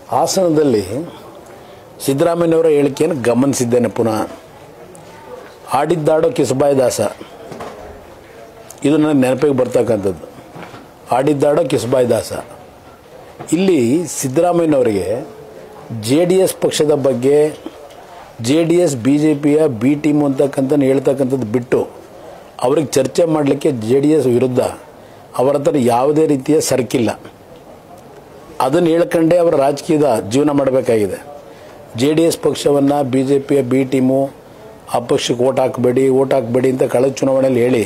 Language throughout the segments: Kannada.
ಹಾಸನದಲ್ಲಿ ಸಿದ್ದರಾಮಯ್ಯನವರ ಹೇಳಿಕೆಯನ್ನು ಗಮನಿಸಿದ್ದೇನೆ ಪುನಃ ಆಡಿದ್ದಾಡೋ ಕಿಸಬಾಯಿ ದಾಸ ಇದು ನನಗೆ ನೆನಪಿಗೆ ಬರ್ತಕ್ಕಂಥದ್ದು ಆಡಿದ್ದಾಡೋ ಕಿಸಬಾಯಿ ದಾಸ ಇಲ್ಲಿ ಸಿದ್ದರಾಮಯ್ಯನವರಿಗೆ ಜೆ ಡಿ ಎಸ್ ಪಕ್ಷದ ಬಗ್ಗೆ J D S B J ಪಿಯ ಬಿ ಟೀಮು ಅಂತಕ್ಕಂಥ ಹೇಳ್ತಕ್ಕಂಥದ್ದು ಬಿಟ್ಟು ಅವ್ರಿಗೆ ಚರ್ಚೆ ಮಾಡಲಿಕ್ಕೆ ಜೆ ಡಿ ಎಸ್ ವಿರುದ್ಧ ಅವರ ಹತ್ರ ಯಾವುದೇ ರೀತಿಯ ಸರ್ಕಿಲ್ಲ ಅದನ್ನು ಹೇಳ್ಕೊಂಡೇ ಅವರ ರಾಜಕೀಯದ ಜೀವನ ಮಾಡಬೇಕಾಗಿದೆ ಜೆ ಡಿ ಎಸ್ ಪಕ್ಷವನ್ನು ಬಿ ಜೆ ಪಿಯ ಬಿ ಟೀಮು ಆ ಪಕ್ಷಕ್ಕೆ ಓಟ್ ಹಾಕಬೇಡಿ ಓಟ್ ಹಾಕಬೇಡಿ ಅಂತ ಕಳೆದ ಚುನಾವಣೆಯಲ್ಲಿ ಹೇಳಿ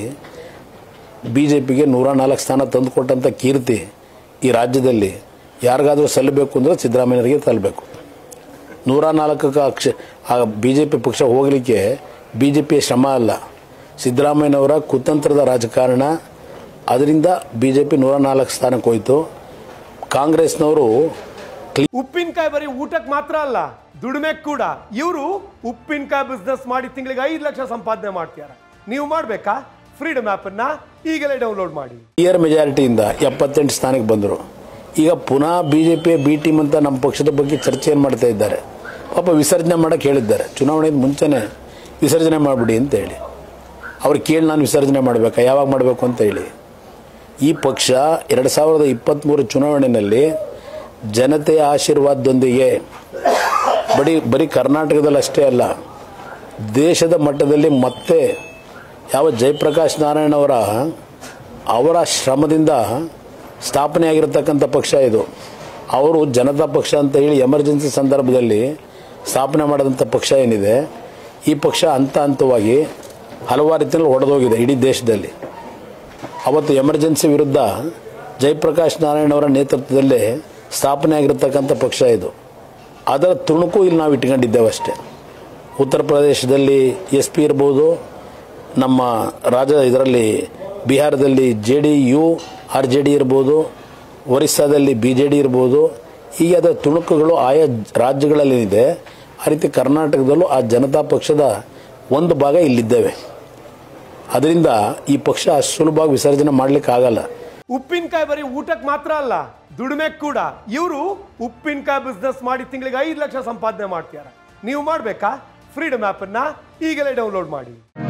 ಬಿ ಜೆ ಪಿಗೆ ನೂರ ನಾಲ್ಕು ಸ್ಥಾನ ತಂದುಕೊಟ್ಟಂಥ ಕೀರ್ತಿ ಈ ರಾಜ್ಯದಲ್ಲಿ ಯಾರಿಗಾದರೂ ಸಲ್ಲಬೇಕು ಅಂದರೆ ಸಿದ್ದರಾಮಯ್ಯರಿಗೆ ಸಲ್ಲಬೇಕು ನೂರ ನಾಲ್ಕಕ್ಕೆ ಅಕ್ಷ ಆ ಬಿ ಜೆ ಪಿ ಪಕ್ಷ ಹೋಗಲಿಕ್ಕೆ ಬಿ ಜೆ ಪಿಯ ಶ್ರಮ ಅಲ್ಲ ಸಿದ್ದರಾಮಯ್ಯನವರ ಕುತಂತ್ರದ ರಾಜಕಾರಣ ಅದರಿಂದ ಬಿ ಜೆ ಪಿ ನೂರ ನಾಲ್ಕು ಸ್ಥಾನಕ್ಕೆ ಹೋಯಿತು ಕಾಂಗ್ರೆಸ್ನವರು ಉಪ್ಪಿನಕಾಯಿ ಬರೀ ಊಟಕ್ಕೆ ಮಾತ್ರ ಅಲ್ಲ ದುಡಿಮೆ ಕೂಡ ಇವರು ಉಪ್ಪಿನಕಾಯಿ ಬಿಸ್ನೆಸ್ ಮಾಡಿ ತಿಂಗಳಿಗೆ ಐದು ಲಕ್ಷ ಸಂಪಾದನೆ ಮಾಡ್ತಾರೆ ನೀವು ಮಾಡ್ಬೇಕಾ ಫ್ರೀಡಮ್ ಆಪ್ ಅನ್ನ ಈಗಲೇ ಡೌನ್ಲೋಡ್ ಮಾಡಿ ಕ್ಲಿಯರ್ ಮೆಜಾರಿಟಿಯಿಂದ ಎಪ್ಪತ್ತೆಂಟು ಸ್ಥಾನಕ್ಕೆ ಬಂದರು ಈಗ ಪುನಃ ಬಿ ಜೆ ಪಿಯ ಬಿ ಟೀಮ್ ಅಂತ ನಮ್ಮ ಪಕ್ಷದ ಬಗ್ಗೆ ಚರ್ಚೆಯನ್ನು ಮಾಡ್ತಾ ಇದ್ದಾರೆ ಪಾಪ ವಿಸರ್ಜನೆ ಮಾಡೋಕ್ಕೆ ಹೇಳಿದ್ದಾರೆ ಚುನಾವಣೆಗೆ ಮುಂಚೆನೇ ವಿಸರ್ಜನೆ ಮಾಡಿಬಿಡಿ ಅಂತ ಹೇಳಿ ಅವ್ರು ಕೇಳಿ ನಾನು ವಿಸರ್ಜನೆ ಮಾಡಬೇಕಾ ಯಾವಾಗ ಮಾಡಬೇಕು ಅಂತ ಹೇಳಿ ಈ ಪಕ್ಷ ಎರಡು ಸಾವಿರದ ಇಪ್ಪತ್ತ್ಮೂರು ಚುನಾವಣೆಯಲ್ಲಿ ಜನತೆಯ ಆಶೀರ್ವಾದದೊಂದಿಗೆ ಬರೀ ಬರೀ ಕರ್ನಾಟಕದಲ್ಲಿ ಅಷ್ಟೇ ಅಲ್ಲ ದೇಶದ ಮಟ್ಟದಲ್ಲಿ ಮತ್ತೆ ಯಾವ ಜಯಪ್ರಕಾಶ್ ನಾರಾಯಣ ಅವರ ಅವರ ಶ್ರಮದಿಂದ ಸ್ಥಾಪನೆ ಆಗಿರತಕ್ಕಂಥ ಪಕ್ಷ ಇದು ಅವರು ಜನತಾ ಪಕ್ಷ ಅಂತ ಹೇಳಿ ಎಮರ್ಜೆನ್ಸಿ ಸಂದರ್ಭದಲ್ಲಿ ಸ್ಥಾಪನೆ ಮಾಡಿದಂಥ ಪಕ್ಷ ಏನಿದೆ ಈ ಪಕ್ಷ ಹಂತ ಹಂತವಾಗಿ ಹಲವಾರು ರೀತಿಯಲ್ಲಿ ಹೊಡೆದೋಗಿದೆ ಇಡೀ ದೇಶದಲ್ಲಿ ಅವತ್ತು ಎಮರ್ಜೆನ್ಸಿ ವಿರುದ್ಧ ಜಯಪ್ರಕಾಶ್ ನಾರಾಯಣ ಅವರ ನೇತೃತ್ವದಲ್ಲೇ ಸ್ಥಾಪನೆ ಆಗಿರತಕ್ಕಂಥ ಪಕ್ಷ ಇದು ಅದರ ತುಣುಕು ಇಲ್ಲಿ ನಾವು ಇಟ್ಕೊಂಡಿದ್ದೇವೆ ಅಷ್ಟೇ ಉತ್ತರ ಪ್ರದೇಶದಲ್ಲಿ ಎಸ್ ಪಿ ಇರ್ಬೋದು ನಮ್ಮ ರಾಜ ಇದರಲ್ಲಿ ಬಿಹಾರದಲ್ಲಿ J D U R J D ಇರ್ಬೋದು ಒರಿಸ್ಸಾದಲ್ಲಿ ಬಿ ಜೆ ಡಿ ಇರ್ಬೋದು ಹೀಗೆ ಅದರ ತುಣುಕುಗಳು ಆಯಾ ರಾಜ್ಯಗಳಲ್ಲಿ ಇದೆ ಆ ರೀತಿ ಕರ್ನಾಟಕದಲ್ಲೂ ಆ ಜನತಾ ಪಕ್ಷದ ಒಂದು ಭಾಗ ಇಲ್ಲಿದ್ದೇವೆ ಅದರಿಂದ ಈ ಪಕ್ಷ ಅಷ್ಟು ಸುಲಭವಾಗಿ ವಿಸರ್ಜನೆ ಮಾಡ್ಲಿಕ್ಕೆ ಆಗಲ್ಲ ಉಪ್ಪಿನಕಾಯಿ ಬರೀ ಊಟಕ್ಕೆ ಮಾತ್ರ ಅಲ್ಲ ದುಡಿಮೆ ಕೂಡ ಇವರು ಉಪ್ಪಿನಕಾಯಿ ಬಿಸ್ನೆಸ್ ಮಾಡಿ ತಿಂಗಳಿಗೆ ಐದು ಲಕ್ಷ ಸಂಪಾದನೆ ಮಾಡ್ತಾರೆ ನೀವು ಮಾಡ್ಬೇಕಾ ಫ್ರೀಡಮ್ ಆಪ್ ಅನ್ನ ಈಗಲೇ ಡೌನ್ಲೋಡ್ ಮಾಡಿ